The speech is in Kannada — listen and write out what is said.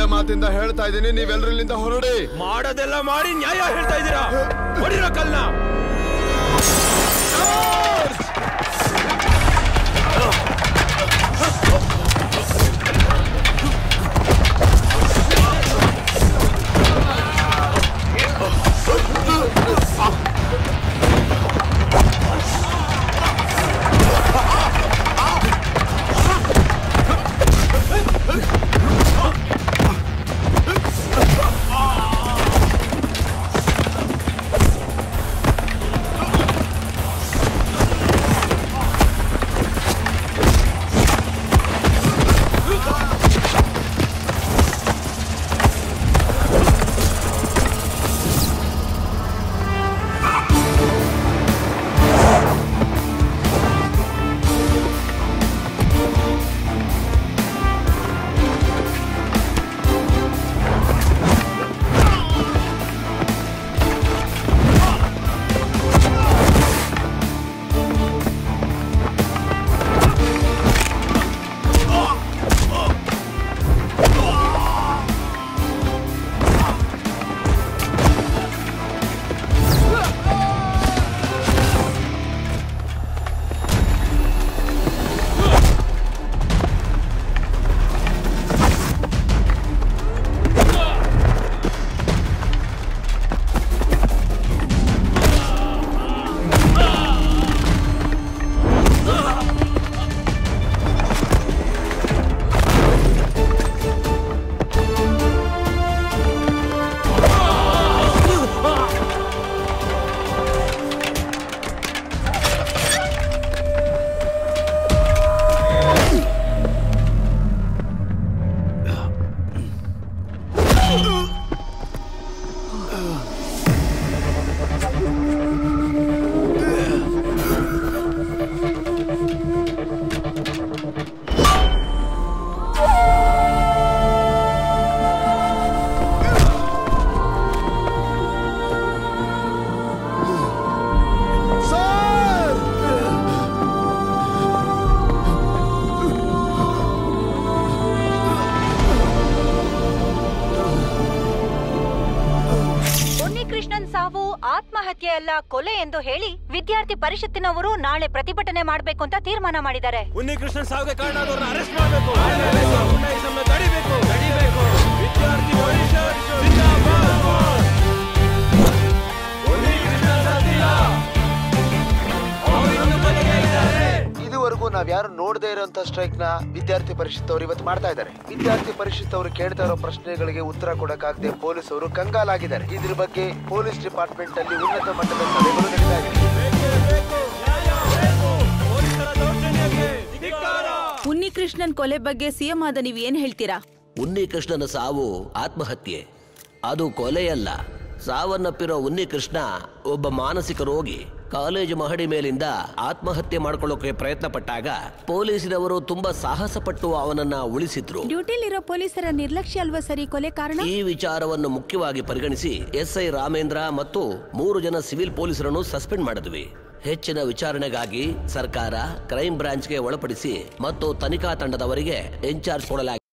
ಮಾತಿಂದ ಹೇಳ್ತಾ ಇದ್ದೀನಿ ನೀವೆಲ್ರೂ ಇಲ್ಲಿಂದ ಹೊರಡಿ ಮಾಡೋದೆಲ್ಲ ಮಾಡಿ ನ್ಯಾಯ ಹೇಳ್ತಾ ಇದ್ದೀರಾ ಹೊಡಿರೋ ಕಲ್ನ ಉನ್ನಿಕೃಷ್ಣನ್ ಸಾವು ಆತ್ಮಹತ್ಯೆ ಅಲ್ಲ ಕೊಲೆ ಎಂದು ಹೇಳಿ ವಿದ್ಯಾರ್ಥಿ ಪರಿಷತ್ತಿನವರು ನಾಳೆ ಪ್ರತಿಭಟನೆ ಮಾಡಬೇಕು ಅಂತ ತೀರ್ಮಾನ ಮಾಡಿದ್ದಾರೆ ಉನ್ನಿಕೃಷ್ಣನ್ ಸಾವಿಗೆ ಕಾರಣ ಆದವ್ರನ್ನ ಅರೆಸ್ಟ್ ಮಾಡಬೇಕು ಗುಂಡಾಯಿಸಮ್ನ ತಡಿಬೇಕು ತಡಿಬೇಕು ವಿದ್ಯಾರ್ಥಿ ಪರಿಷತ್ ಜಿಂದಾಬಾದ್. ಉನ್ನಿಕೃಷ್ಣನ್ ಸತ್ತಿಲ್ಲ. ಅವ್ರು ಇನ್ನೂ ಬದುಕೇ ಇದ್ದಾರೆ. ಇದುವರೆಗೂ ನಾವ್ ಯಾರು ನೋಡದೇ ಇರೋಂತ ಸ್ಟ್ರೈಕ್ ನ ವಿದ್ಯಾರ್ಥಿ ಪರಿಷತ್ ಅವರು ಇವತ್ತು ಮಾಡ್ತಾ ಇದ್ದಾರೆ ವಿದ್ಯಾರ್ಥಿ ಪರಿಷತ್ ಅವರು ಕೇಳ್ತಾ ಇರೋ ಪ್ರಶ್ನೆಗಳಿಗೆ ಉತ್ತರ ಕೊಡಕ್ಕಾಗದೆ ಪೊಲೀಸ್ ಅವರು ಕಂಗಾಲಾಗಿದ್ದಾರೆ ಇದ್ರ ಬಗ್ಗೆ ಪೊಲೀಸ್ ಡಿಪಾರ್ಟ್ಮೆಂಟ್ ಅಲ್ಲಿ ಉನ್ನತ ಮಟ್ಟದ ಸಭೆಗಳು ನಡೀತಾ ಇದೆ ಬೇಕೇ ಬೇಕು, ನ್ಯಾಯ ಬೇಕು. ಪೊಲೀಸರ ದೌರ್ಜನ್ಯಕ್ಕೆ ಧಿಕ್ಕಾರ. ಉನ್ನಿಕೃಷ್ಣನ್ ಕೊಲೆ ಬಗ್ಗೆ ಸಿಎಂ ಆದ ನೀವ್ ಏನ್ ಹೇಳ್ತೀರಾ ಉನ್ನಿಕೃಷ್ಣನ ಸಾವು ಆತ್ಮಹತ್ಯೆ ಅದು ಕೊಲೆಯಲ್ಲ ಸಾವನ್ನಪ್ಪಿರೋ ಉನ್ನಿಕೃಷ್ಣ ಒಬ್ಬ ಮಾನಸಿಕ ರೋಗಿ ಕಾಲೇಜು ಮಹಡಿ ಮೇಲಿಂದ ಆತ್ಮಹತ್ಯೆ ಮಾಡ್ಕೊಳ್ಳೋಕೆ ಪ್ರಯತ್ನ ಪಟ್ಟಾಗ ಪೊಲೀಸಿನವರು ತುಂಬಾ ಸಾಹಸ ಪಟ್ಟು ಅವನನ್ನ ಉಳಿಸಿದ್ರು ಡ್ಯೂಟಿಲಿರೋ ಪೊಲೀಸರ ನಿರ್ಲಕ್ಷ್ಯ ಅಲ್ವಾ ಸರಿ ಕೊಲೆ ಕಾರಣ ಈ ವಿಚಾರವನ್ನು ಮುಖ್ಯವಾಗಿ ಪರಿಗಣಿಸಿ ಎಸ್ಐ ರಾಮೇಂದ್ರ ಮತ್ತು ಮೂರು ಜನ ಸಿವಿಲ್ ಪೊಲೀಸರನ್ನು ಸಸ್ಪೆಂಡ್ ಮಾಡಿದ್ವಿ ಹೆಚ್ಚಿನ ವಿಚಾರಣೆಗಾಗಿ ಸರ್ಕಾರ ಕ್ರೈಮ್ ಬ್ರಾಂಚ್ಗೆ ಒಳಪಡಿಸಿ ಮತ್ತು ತನಿಖಾ ತಂಡದವರಿಗೆ ಇನ್ಚಾರ್ಜ್ ಕೊಡಲಾಗಿದೆ